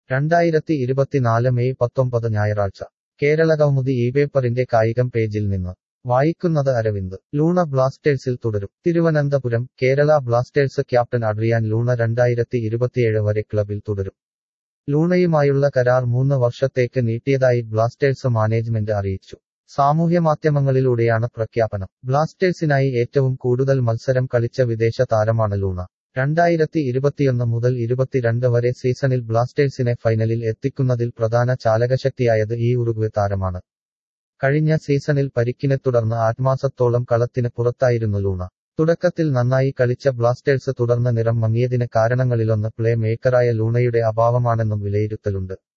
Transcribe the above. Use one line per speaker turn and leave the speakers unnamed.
രണ്ടായിരത്തി ഇരുപത്തിനാല് മെയ് പത്തൊമ്പത് ഞായറാഴ്ച കേരളകൗമുദി ഈ പേപ്പറിന്റെ കായികം പേജിൽ നിന്ന് വായിക്കുന്നത് അരവിന്ദ് ലൂണ ബ്ലാസ്റ്റേഴ്സിൽ തുടരും Thiruvananthapuram Kerala Blasters captain Adrian Luna രണ്ടായിരത്തി ഇരുപത്തിയേഴ് വരെ ക്ലബിൽ തുടരും ലൂണയുമായുള്ള കരാർ മൂന്ന് വർഷത്തേക്ക് നീട്ടിയതായി ബ്ലാസ്റ്റേഴ്സ് മാനേജ്മെന്റ് അറിയിച്ചു സാമൂഹ്യമാധ്യമങ്ങളിലൂടെയാണ് പ്രഖ്യാപനം ബ്ലാസ്റ്റേഴ്സിനായി ഏറ്റവും കൂടുതൽ മത്സരം കളിച്ച വിദേശ താരമാണ് ലൂണ രണ്ടായിരത്തി ഇരുപത്തിയൊന്ന് മുതൽ ഇരുപത്തിരണ്ട് വരെ സീസണിൽ ബ്ലാസ്റ്റേഴ്സിനെ ഫൈനലിൽ എത്തിക്കുന്നതിൽ പ്രധാന ചാലകശക്തിയായത് ഈ ഉറുഗ്വെ താരമാണ് കഴിഞ്ഞ സീസണിൽ പരിക്കിനെ തുടർന്ന് ആത്മാസത്തോളം കളത്തിന് പുറത്തായിരുന്നു ലൂണ തുടക്കത്തിൽ നന്നായി കളിച്ച ബ്ലാസ്റ്റേഴ്സ് തുടർന്ന് നിറം മങ്ങിയതിന് കാരണങ്ങളിലൊന്ന് പ്ലേ മേക്കറായ ലൂണയുടെ അഭാവമാണെന്നും വിലയിരുത്തലുണ്ട്